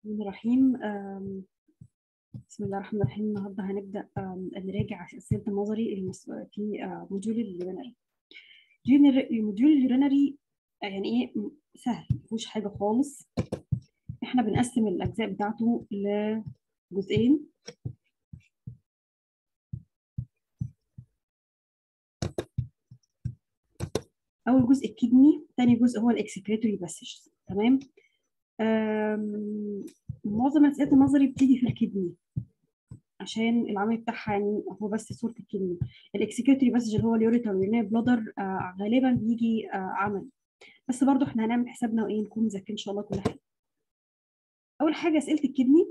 الرحمن الرحيم آم، بسم الله الرحمن الرحيم النهارده هنبدأ آم، نراجع أسئلة النظري المس- في آه، موديول اليورينري جينر- الموديول اليورينري آه، يعني ايه م- سهل مفيهوش حاجة خالص احنا بنقسم الأجزاء بتاعته لجزئين أول جزء الكدني تاني جزء هو الإكسكريتوري باسج تمام آم، معظم أسئلة النظري بتيجي في الكدني عشان العمل بتاعها يعني هو بس صورة الكدني الاكسكيوتري بس اللي هو اليوريتر والناي بلادر آه غالبا بيجي آه عملي بس برضو احنا هنعمل حسابنا وايه نكون مذاكرين ان شاء الله كل حاجه اول حاجه اسئله الكدني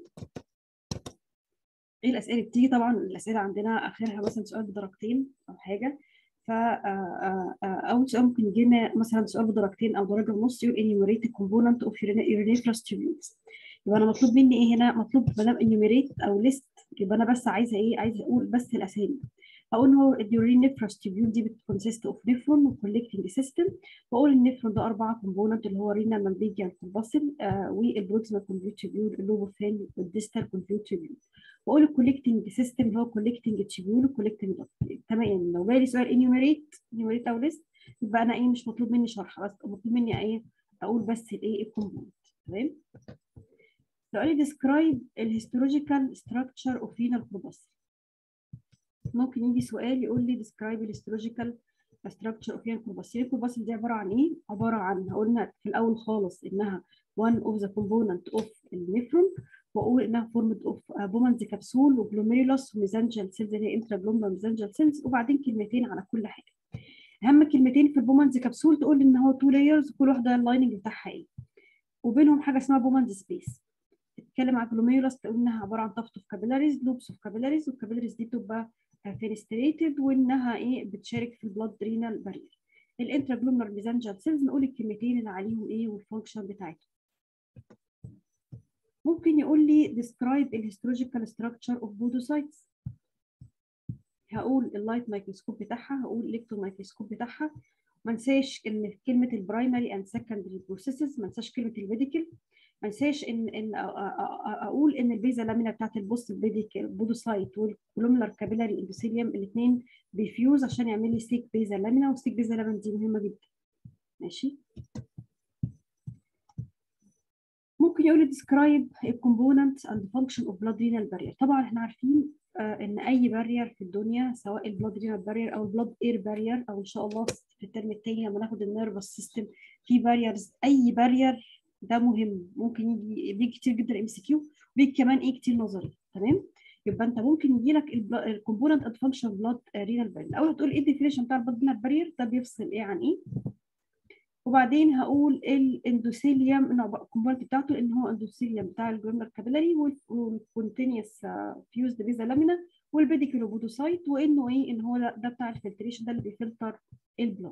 ايه الاسئله اللي بتيجي طبعا الاسئله عندنا اخرها مثلا سؤال بدرجتين او حاجه ف اول سؤال ممكن يجي لنا مثلا سؤال بدرجتين او درجه ونص يقول enumerate the component of urinaceous tubules يبقى انا مطلوب مني ايه هنا مطلوب ما دام enumerate او list يبقى انا بس عايزه ايه عايزه اقول بس الاسامي هقول هو اليورينيفروس تيبيول دي بتكونسيست اوف نيفرون وكولكتنج سيستم واقول النيفرون ده اربعه كومبوننت اللي هو رينال مامبيجيال كورباسل آه والبروكسيمال كونفيوت تيبيول اللوبوفين والديستال كونفيوت تيبيول واقول الكولكتنج سيستم اللي هو كولكتنج تيبيول وكولكتنج تمام يعني لو جالي سؤال انيوميريت انيوميريت او ليست يبقى انا ايه مش مطلوب مني شرح بس مطلوب مني ايه اقول بس الايه الكومبوننت تمام لو قال لي describe الهيستولوجيكال structure of renal corpuscle ممكن يجي سؤال يقول لي describe الهيستولوجيكال structure of renal corpuscle الكورباسل دي عباره عن ايه عباره عن قلنا في الاول خالص انها one of the component of النفرون واقول انها formed of بومنز كبسول وجلوميرولوس وميزانجال سيلز اللي هي انتراجلوميرال ميزانجال سيلز وبعدين كلمتين على كل حاجه اهم كلمتين في البومنز كبسول تقول ان هو تو لايرز كل واحده اللايننج بتاعها ايه وبينهم حاجه اسمها بومنز سبيس تتكلم عن جلوميرولوس تقول انها عباره عن طفت اوف كابيلاريز لوبس اوف كابيلاريز والكابيلاريز دي بتبقى فينستريتد وانها ايه بتشارك في البلاد رينال بارير الانتراجلوميرال ميزانجال سيلز نقول الكلمتين اللي عليهم ايه والفانكشن بتاعتهم ممكن يقول لي describe الهيستولوجيكال structure of podocytes هقول اللايت مايكروسكوب بتاعها هقول الالكترون مايكروسكوب بتاعها ما انساش ان في كلمه البرايمري اند سكندري بروسيسز ما انساش كلمه الميديكال ما انساش ان ان اقول ان البيزا لامينا بتاعت البوست بودوسايت والكولومولار كابيلاري اندوثيليوم الاثنين بيفيوز عشان يعمل لي ستيك بيزا لامينا والستيك بيزا لامينا دي مهمه جدا ماشي ممكن يقول لي describe a component and function of blood renal barrier طبعا احنا عارفين آه ان اي بارير في الدنيا سواء البلاد رينال بارير او البلاد اير بارير او ان شاء الله في الترم الثاني لما ناخد النيرفس سيستم في باريرز اي بارير ده مهم ممكن يجي بيجي كتير جدا ام سي كيو بيجي كمان ايه كتير نظري تمام يبقى انت ممكن يجي لك الكومبوننت اند فانكشن بلاد رينال بارير الاول هتقول ايه الديفينيشن بتاع البلاد رينال بارير ده بيفصل ايه عن ايه وبعدين هقول الاندوثيليوم الكومبوننت بتاعته ان هو اندوثيليوم بتاع الجلوميرال كابيلاري والكونتينيوس فيوزد بيزا لامينا والبيديكولوبودوسايت وانه ايه ان هو ده بتاع الفلتريشن ده اللي بيفلتر البلاد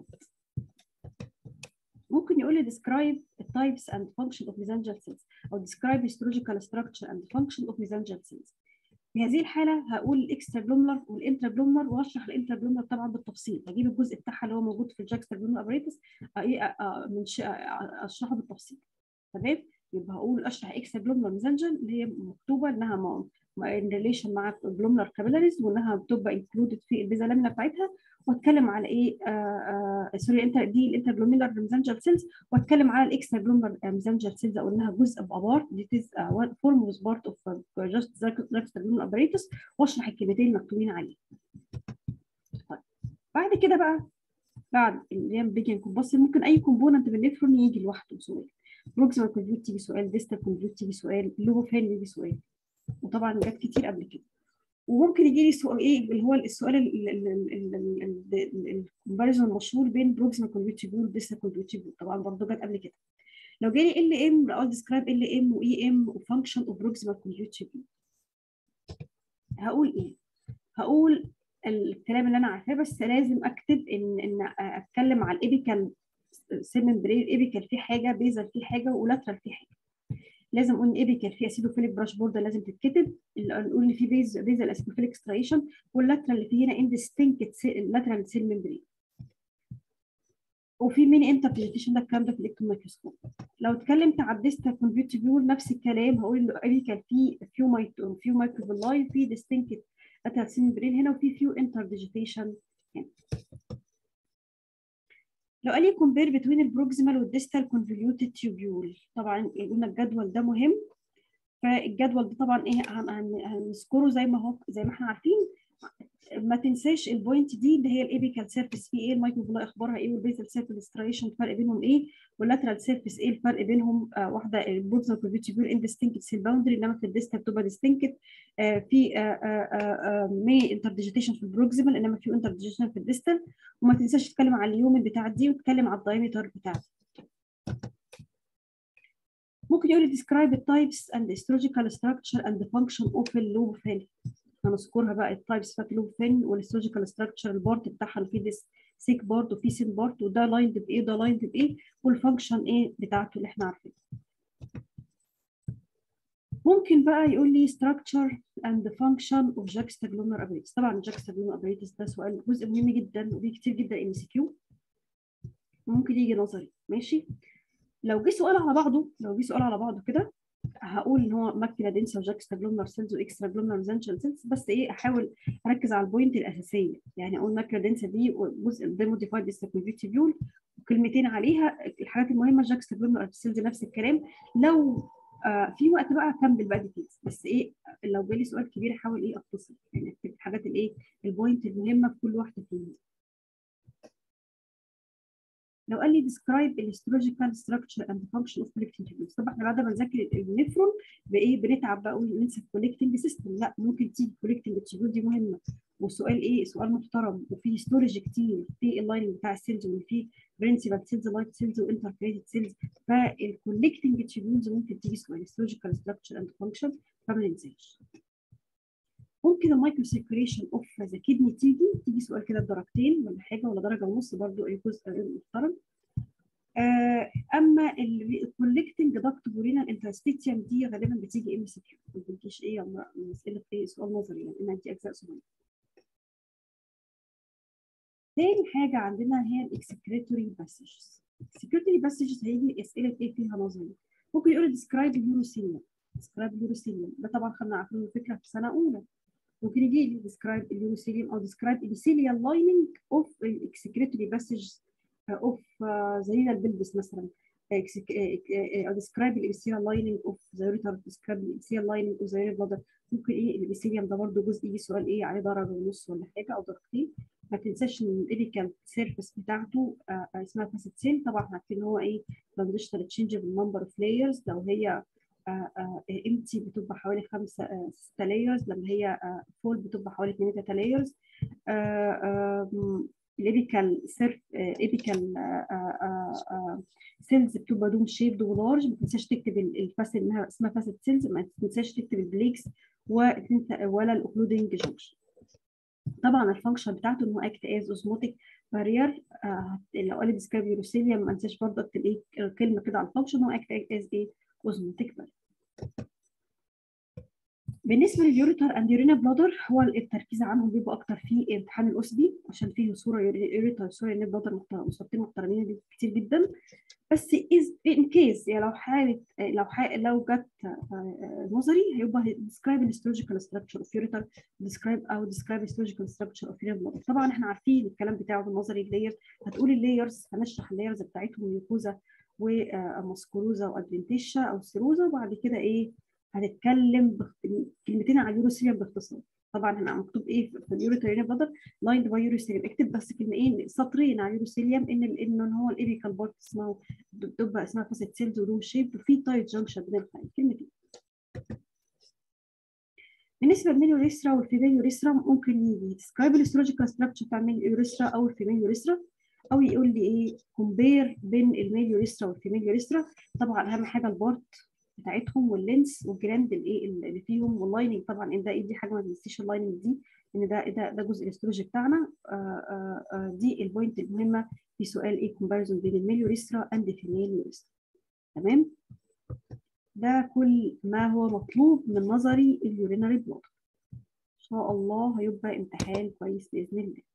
ممكن يقول لي describe the types and function of mesangial cells او describe histological structure and function of mesangial cells في هذه الحاله هقول الاكسترا جلومولار والانترا جلومولار واشرح الانترا جلومولار طبعا بالتفصيل هجيب الجزء بتاعها اللي هو موجود في الجاكستر جلومولار ابريتس اشرحه بالتفصيل تمام يبقى هقول اشرح اكسترا جلومولار ميزانجل اللي هي مكتوبه انها ان ريليشن مع الجلومولار كابيلاريز وانها بتبقى انكلودد في البيزا لامينا بتاعتها واتكلم على ايه سوري انت دي الانتر جلوميرال ميزانجل سيلز واتكلم على الاكسترا جلوميرال ميزانجل سيلز او انها جزء بابار دي از فورم وز بارت اوف جاست جاكستر جلوميرال ابريتس واشرح الكلمتين المكتوبين عليه طيب بعد كده بقى بعد اللي هي بيجن كومباسل ممكن اي كومبوننت من النفرون يجي لوحده سؤال بروكسيمال كونفيوت تيجي سؤال ديستال كونفيوت تيجي سؤال لوبوفين يجي سؤال وطبعا جت كتير قبل كده وممكن يجي لي سؤال ايه اللي هو السؤال الكومباريزون المشهور بين بروكسيمال كونفيوتيبول وديستال كونفيوتيبول طبعا برضه جت قبل كده لو جالي ال ام او ديسكرايب ال ام واي ام وفانكشن اوف بروكسيمال كونفيوتيبول هقول ايه؟ هقول الكلام اللي انا عارفاه بس لازم اكتب ان ان اتكلم على الابيكال سيمن برير ابيكال فيه حاجه بيزل فيه حاجه ولاترال فيه حاجه لازم اقول ان ايبيكال في اسيدوفيليك براش بورد لازم تتكتب نقول ان في بيز بيزل اسيدوفيليك اكسترايشن واللاترال اللي فيه هنا اندستنكت لاترال سيل ممبرين وفي ميني انتربريتيشن ده الكلام ده في الالكترون مايكروسكوب لو اتكلمت على الديستال كونفيوتيبيول نفس الكلام هقول انه كان في فيو مايكرو فيو مايكروفيلاي في ديستنكت اتاتسين برين هنا وفي فيو انترديجيتيشن هنا لو قال لي كومبير بتوين البروكسيمال والديستال كونفوليوتد تيوبيول طبعا قلنا الجدول ده مهم فالجدول ده طبعا ايه هنذكره زي ما هو زي ما احنا عارفين ما تنساش البوينت دي اللي هي الابيكال سيرفيس في ايه المايكروفيلا اخبارها ايه والبيزل سيرفيس ستريشن الفرق بينهم ايه واللاترال سيرفيس ايه الفرق بينهم آه واحده البروكسال كونفيوتيبيول اندستنكت سيل باوندري انما في الديستال بتبقى ديستنكت آه في آه آه مي انترديجيتيشن في البروكسيمال انما في انترديجيتيشن في الديستال وما تنساش تتكلم على اليومن بتاع دي وتتكلم على الدايمتر بتاعتي ممكن يقول لي describe the types and histological structure and the function of the lobe فين هنذكرها بقى التايبس بتاعت اللوب فين والهيستولوجيكال ستراكشر البارت بتاعها في ديس سيك بارت وفي سين بارت وده لايند بايه وده لايند بايه والفانكشن ايه بتاعته اللي احنا عارفينها ممكن بقى يقول لي structure and function of juxtaglomar apparatus طبعا juxtaglomar apparatus ده سؤال جزء مهم جدا وفيه كتير جدا ام سي كيو ممكن يجي نظري ماشي لو جه سؤال على بعضه لو جه سؤال على بعضه كده هقول ان هو ماكيلا دنسا وجاكستا جلومر سيلز واكسترا جلومر ريزنشال سيلز بس ايه احاول اركز على البوينت الاساسيه يعني اقول ماكيلا دنسا دي جزء ده موديفايد ديستاكوفيتيبيول وكلمتين عليها الحاجات المهمه جاكستا جلومر سيلز نفس الكلام لو آه في وقت بقى اكمل بقى ديتيلز بس ايه لو جالي سؤال كبير احاول ايه اختصر يعني اكتب الحاجات الايه البوينت المهمه في كل واحده فيهم لو قال لي describe الهيستولوجيكال structure and function of collecting tubules طبعا احنا بعد ما نذاكر النفرون بايه بنتعب بقى وننسى collecting system لا ممكن تيجي collecting tubule دي مهمه والسؤال ايه سؤال محترم وفي هيستولوجي كتير في اللاين بتاع السيلز وفي برنسبل سيلز لايت سيلز وانتركريتد سيلز فالكولكتنج تيبولز ممكن تيجي سؤال هيستولوجيكال structure and function فما ننساش ممكن المايكرو سيركيوليشن اوف ذا كدني تيجي تيجي سؤال كده بدرجتين ولا حاجه ولا درجه ونص برضو اي جزء محترم آه اما الكولكتنج داكت بورينال انترستيتيوم دي غالبا بتيجي ام سي كيو ما بتجيش ايه مساله ايه سؤال نظري يعني انها دي اجزاء صغيره تاني حاجه عندنا هي الاكسكريتوري باسجز الاكسكريتوري باسجز هيجي اسئله ايه فيها نظري ممكن يقول ديسكرايب اليوروسيليوم ديسكرايب اليوروسيليوم ده طبعا خدنا عارفين الفكره في سنه اولى ممكن يجي لي describe اليوروسيليوم او describe epithelial lining of excretory passage of the renal pelvis مثلا او describe الابيثيليال lining of the ureter describe الابيثيليال lining of the renal bladder ممكن ايه الابيثيليوم ده برضه جزء يجي سؤال ايه عليه درجه ونص ولا حاجه او درجتين ما تنساش ان الابيكال سيرفيس بتاعته آه اسمها فاسيت سيل طبعا احنا عارفين ان هو ايه لو ديجيتال تشينج بالنمبر اوف لايرز لو هي امتي بتبقى حوالي خمسة ستة لايرز لما هي فول بتبقى حوالي اتنين تلاته لايرز الابيكال سيرف ابيكال سيلز بتبقى دوم شيبد ولارج ما تنساش تكتب الفاسل انها اسمها فاسد سيلز ما تنساش تكتب البليكس ولا الاوكلودنج جنكشن طبعا الفانكشن بتاعته ان هو اكت از اوزموتيك بارير لو قال ديسكرايب يوروسيليا ما انساش برضه اكتب ايه كلمه كده على الفانكشن هو اكت از ايه اوزموتيك بارير بالنسبه لليوريتر اند يورينا بلادر هو التركيز عنهم بيبقى اكتر في امتحان الاوسبي عشان فيه صوره يوريتر صوره يورينا بلادر مصابتين محترمين كتير جدا بس از ان كيس يعني لو حاله لو حالة لو جت نظري هيبقى ديسكرايب الهيستولوجيكال ستراكشر اوف يوريتر ديسكرايب او ديسكرايب الهيستولوجيكال ستراكشر اوف يورينا بلادر طبعا احنا عارفين الكلام بتاعه في النظري اللاير هتقول اللايرز هنشرح اللايرز بتاعتهم ميوكوزا وماسكوروزا وادفنتيشا او سيروزا وبعد كده ايه هنتكلم كلمتين على اليوروسيليوم باختصار طبعا هنا مكتوب ايه في اليوروترين بلادر لايند باي يوروسيليوم اكتب بس كلمتين سطرين على اليوروسيليوم ان ان هو الابيكال بارت اسمه بتبقى اسمها فاسيت سيلز ودوم شيب وفي تايت جنكشن بين الخلايا كلمتين بالنسبه للميل يوريثرا والفيميل يوريثرا ممكن يجي ديسكرايب الهيستولوجيكال ستراكشر بتاع الميل يوريثرا او الفيميل يوريثرا او يقول لي ايه كومبير بين الميل يوريثرا والفيميل يوريثرا طبعا اهم حاجه البارت بتاعتهم واللينس والجراند الايه اللي فيهم واللايننج طبعا ان ده دي حاجه ما تنسيش اللايننج دي ان ده ده ده جزء الاستروجي بتاعنا آآ آآ دي البوينت المهمه في سؤال ايه كومباريزون بين الميل يوريثرا اند فيميل يوريثرا تمام ده كل ما هو مطلوب من نظري اليورينري بلاد ان شاء الله هيبقى امتحان كويس باذن الله